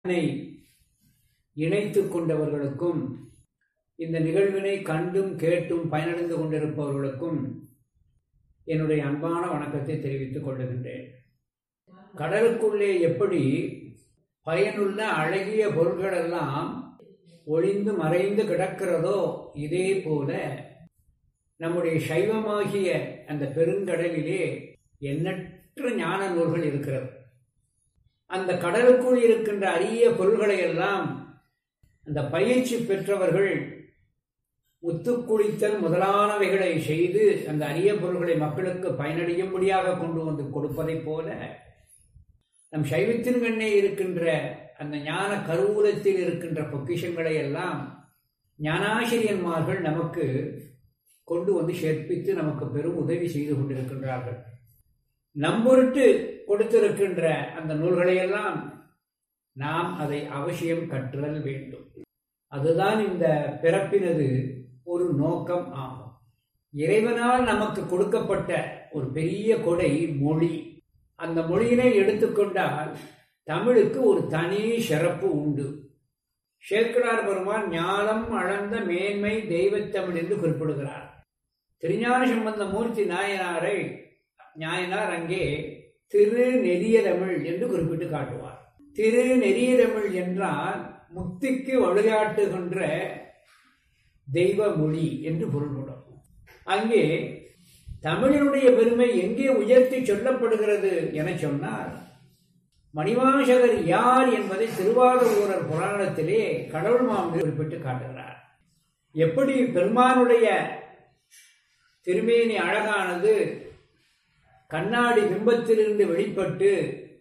என்னை இணைத்துக் கொண்டவர்களுக்கும் இந்த நிகழ்வினை கண்டும் கேட்டும் பயனடைந்து கொண்டிருப்பவர்களுக்கும் என்னுடைய அன்பான வணக்கத்தை தெரிவித்துக் கொள்ளுகின்றேன் கடலுக்குள்ளே எப்படி பயனுள்ள அழகிய பொருள்கள் எல்லாம் ஒளிந்து மறைந்து கிடக்கிறதோ இதே போல நம்முடைய சைவமாகிய அந்த பெருங்கடலிலே எண்ணற்ற ஞான நூல்கள் இருக்கிறது அந்த கடலுக்குள் இருக்கின்ற அரிய பொருள்களை எல்லாம் அந்த பயிற்சி பெற்றவர்கள் முத்துக்குளித்தல் முதலானவைகளை செய்து அந்த அரிய பொருள்களை மக்களுக்கு பயனடையும்படியாக கொண்டு வந்து கொடுப்பதைப் போல நம் சைவத்தின் கண்ணே இருக்கின்ற அந்த ஞான கருவூலத்தில் இருக்கின்ற பொக்கிஷங்களை எல்லாம் ஞானாசிரியன்மார்கள் நமக்கு கொண்டு வந்து சேர்ப்பித்து நமக்கு பெரும் உதவி செய்து கொண்டிருக்கின்றார்கள் நம்பொருட்டு கொடுத்திருக்கின்ற அந்த நூல்களை எல்லாம் நாம் அதை அவசியம் கற்றல் வேண்டும் அதுதான் இந்த பிறப்பினது ஒரு நோக்கம் ஆகும் இறைவனால் நமக்கு கொடுக்கப்பட்ட ஒரு பெரிய கொடை மொழி அந்த மொழியினை எடுத்துக்கொண்டால் தமிழுக்கு ஒரு தனி சிறப்பு உண்டு சேக்கடார் பெருமான் ஞானம் அளந்த மேன்மை தெய்வத்தமிழ் என்று குறிப்பிடுகிறார் திருஞான சம்பந்த மூர்த்தி நாயனாரை நாயனார் அங்கே திரு நெறியதமிழ் என்று குறிப்பிட்டு காட்டுவார் திரு நெறியதமிழ் என்றால் முக்திக்கு வழிகாட்டுகின்ற தெய்வ மொழி என்று பொருள்படும் அங்கே தமிழினுடைய பெருமை எங்கே உயர்த்தி சொல்லப்படுகிறது என சொன்னால் மணிவாசகர் யார் என்பதை திருவாரூரர் புராணத்திலே கடவுள் மாமி குறிப்பிட்டு காட்டுகிறார் எப்படி பெருமானுடைய திருமேனி அழகானது கண்ணாடி பிம்பத்திலிருந்து வெளிப்பட்டு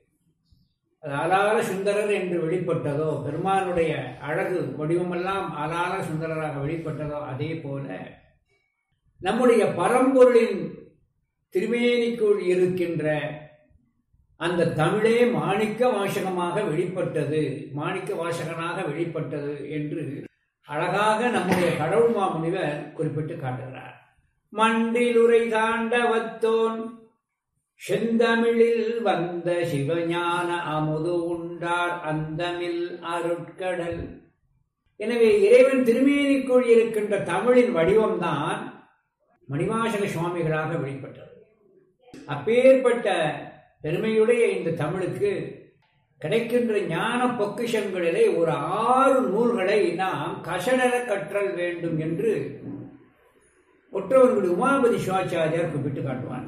அது அலால சுந்தரர் என்று வெளிப்பட்டதோ பெருமானுடைய அழகு வடிவமெல்லாம் அலால சுந்தரராக வெளிப்பட்டதோ அதே போல நம்முடைய பரம்பொருளின் திருமேனிக்குள் இருக்கின்ற அந்த தமிழே மாணிக்க வாசகமாக வெளிப்பட்டது மாணிக்க வாசகனாக வெளிப்பட்டது என்று அழகாக நம்முடைய கடவுள் மாமுனிவர் குறிப்பிட்டு காட்டுகிறார் மண்டிலுரை தாண்டவத்தோன் செந்தமிழில் வந்த சிவஞான அமுது உண்டார் அந்தமில் அருட்கடல் எனவே இறைவன் திருமேனிக்குள் இருக்கின்ற தமிழின் வடிவம்தான் மணிவாசக சுவாமிகளாக வெளிப்பட்டது அப்பேற்பட்ட பெருமையுடைய இந்த தமிழுக்கு கிடைக்கின்ற ஞான பொக்கிஷங்களிலே ஒரு ஆறு நூல்களை நாம் கசடர கற்றல் வேண்டும் என்று ஒற்றவர்களுடைய உமாபதி சிவாச்சாரியார் குறிப்பிட்டு காட்டுவார்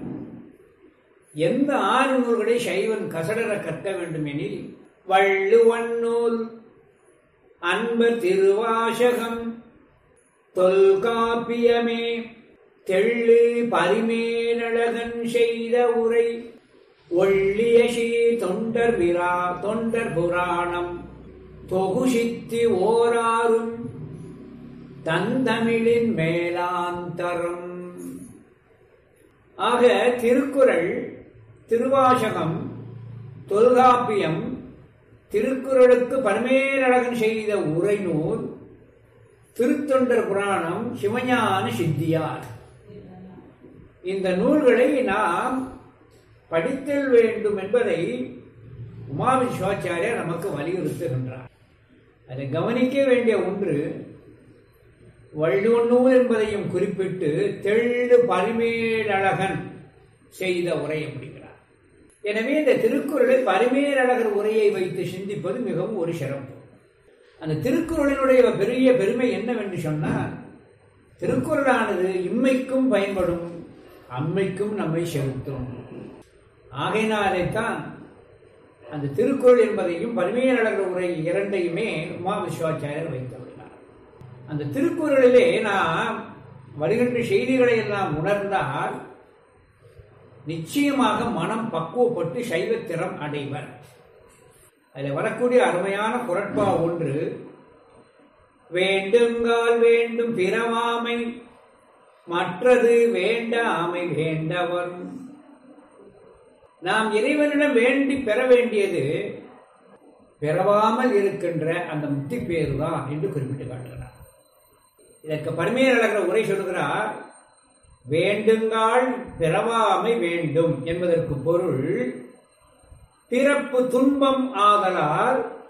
எந்த ஆறு நூல்களை சைவன் கசடர கற்க வேண்டும் எனில் வள்ளுவன் நூல் அன்ப திருவாசகம் தொல்காப்பியமே தெள்ளு பரிமேலழகன் செய்த உரை ஒள்ளிய ஸ்ரீ தொண்டர் விரா தொண்டர் புராணம் தொகுசித்தி ஓராறும் தந்தமிழின் மேலாந்தரம் ஆக திருக்குறள் திருவாசகம் தொல்காப்பியம் திருக்குறளுக்கு பரமேலழகன் செய்த உரை நூல் திருத்தொண்டர் புராணம் சிவஞான சித்தியார் இந்த நூல்களை நாம் படித்தல் வேண்டும் என்பதை உமாவி சிவாச்சாரியார் நமக்கு வலியுறுத்துகின்றார் அதை கவனிக்க வேண்டிய ஒன்று வள்ளுவநூல் என்பதையும் குறிப்பிட்டு தெள்ளு பரிமேலழகன் செய்த உரை அப்படிங்கிறார் எனவே இந்த திருக்குறளை பரிமேலழகர் உரையை வைத்து சிந்திப்பது மிகவும் ஒரு சிறப்பு அந்த திருக்குறளினுடைய பெரிய பெருமை என்னவென்று சொன்னால் திருக்குறளானது இம்மைக்கும் பயன்படும் அம்மைக்கும் நம்மை செலுத்தும் ஆகையினாலேத்தான் அந்த திருக்குறள் என்பதையும் பரிமையாளர் உரை இரண்டையுமே உமா விஸ்வாச்சாரியர் வைத்துள்ளார் அந்த திருக்குறளிலே நாம் வருகின்ற செய்திகளை எல்லாம் உணர்ந்தால் நிச்சயமாக மனம் பக்குவப்பட்டு சைவத்திறம் அடைவர் அதில் வரக்கூடிய அருமையான குரட்பா ஒன்று வேண்டுங்கால் வேண்டும் பிறவாமை மற்றது வேண்டாமை வேண்டவரும் நாம் இறைவனிடம் வேண்டி பெற வேண்டியது பிறவாமல் இருக்கின்ற அந்த முக்தி பேரு தான் என்று குறிப்பிட்டு காட்டுகிறார் இதற்கு பரிமையழகர் உரை சொல்கிறார் வேண்டுங்கால் பிறவாமை வேண்டும் என்பதற்கு பொருள் பிறப்பு துன்பம் ஆதலால்